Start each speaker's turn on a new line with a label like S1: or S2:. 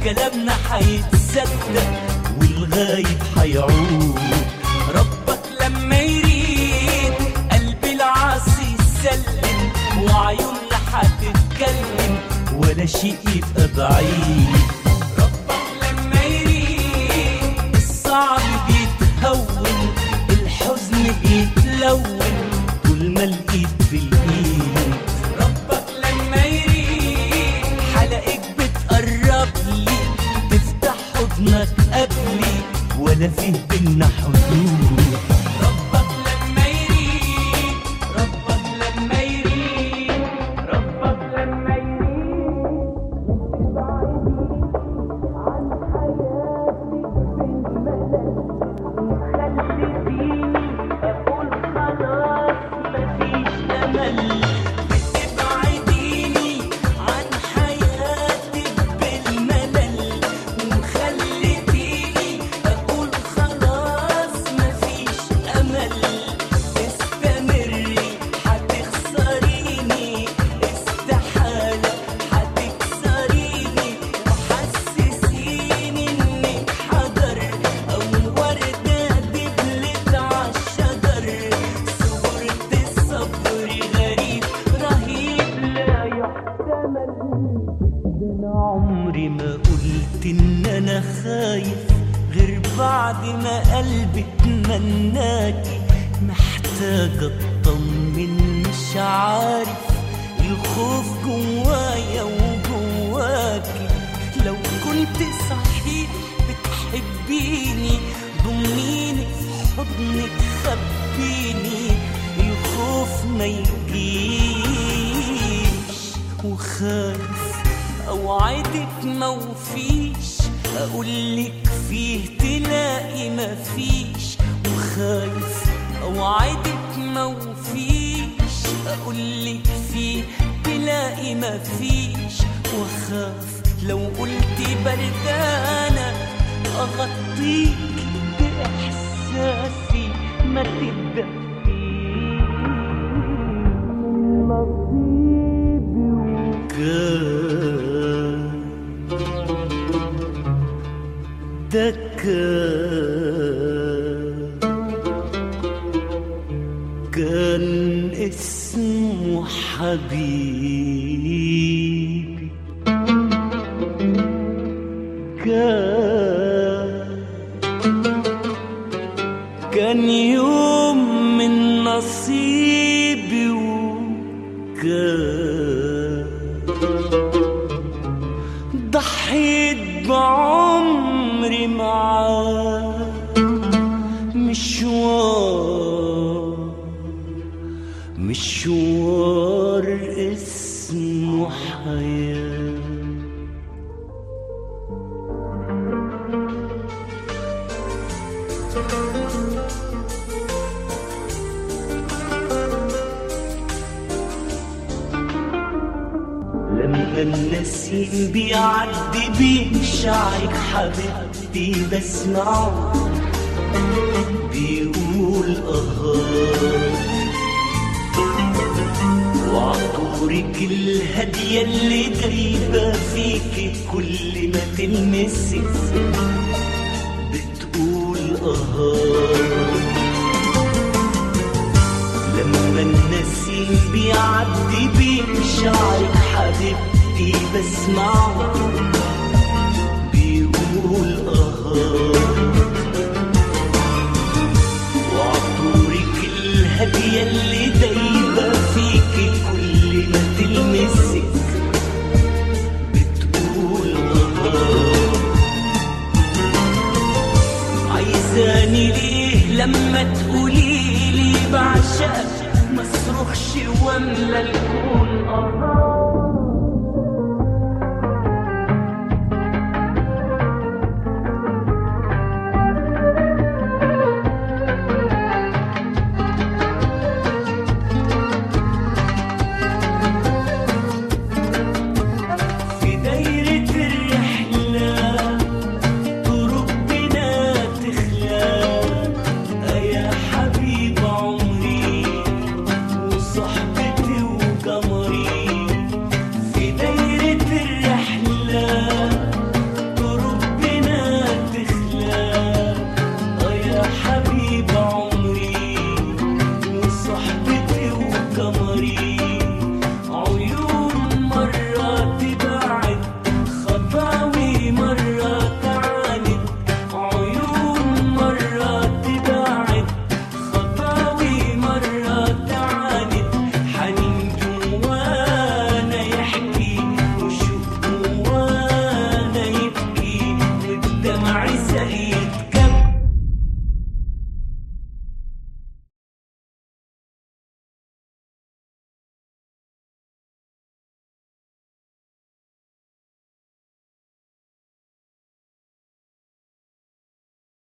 S1: كلامنا هيتصدق والغايب هيعود ربك لما يريد قلب العاصي يسلم وعيوننا هتتكلم ولا شيء يبقى بعيد ربك لما يريد الصعب بيتهون الحزن بيتلون طول ما الايد بالايد ربك لما يريد حلقك بتقرب لي تفتح حضنك قبلي ولا فيه بينا حدود ربك لما يريد ربك لما يريد ربك لما يريد بتبعديني عن حياتك بالملل وخليتيني اقول خلاص مفيش امل استمري هتخسريني استحالة هتكسريني وحسسيني انك حجر او وردة دبلت عالشجر صبرت الصبر غريب رهيب لا يحتمل ده انا عمري ما قلت ان انا خايف غير بعد ما قلبي تمناكي محتاجة اطمن مش عارف الخوف جوايا وجواكي لو كنت صحيح بتحبيني ضميني في حضنك خبيني الخوف ما يجيش وخايف اوعدك موفيش اقولك فيه تلاقي مفيش وخايف اوعدك موفيش اقولك فيه تلاقي مفيش وخاف لو قلت بردانة اغطيك باحساسي ما تدفيش نصيبي وكان ده كان كان اسمه حبيبي كان كان يوم من نصيبي وكان ضحيت بعمري معاه مشوار مشوار اسمه حياه لما النسيم بيعدي بشعرك حبيبتي بسمعه بيقول اه وعطورك الهادية اللي دايبة فيكي كل ما تلمسك بتقول اه لما النسيم بيعدي بشعرك حبيبتي بسمعه بيقول اه وعطورك الهادية اللي دايبة فيكي كل ما تلمسك بتقول اه عايزاني ليه لما تقولي لي بعشقك ما اصرخش واملى الكون اه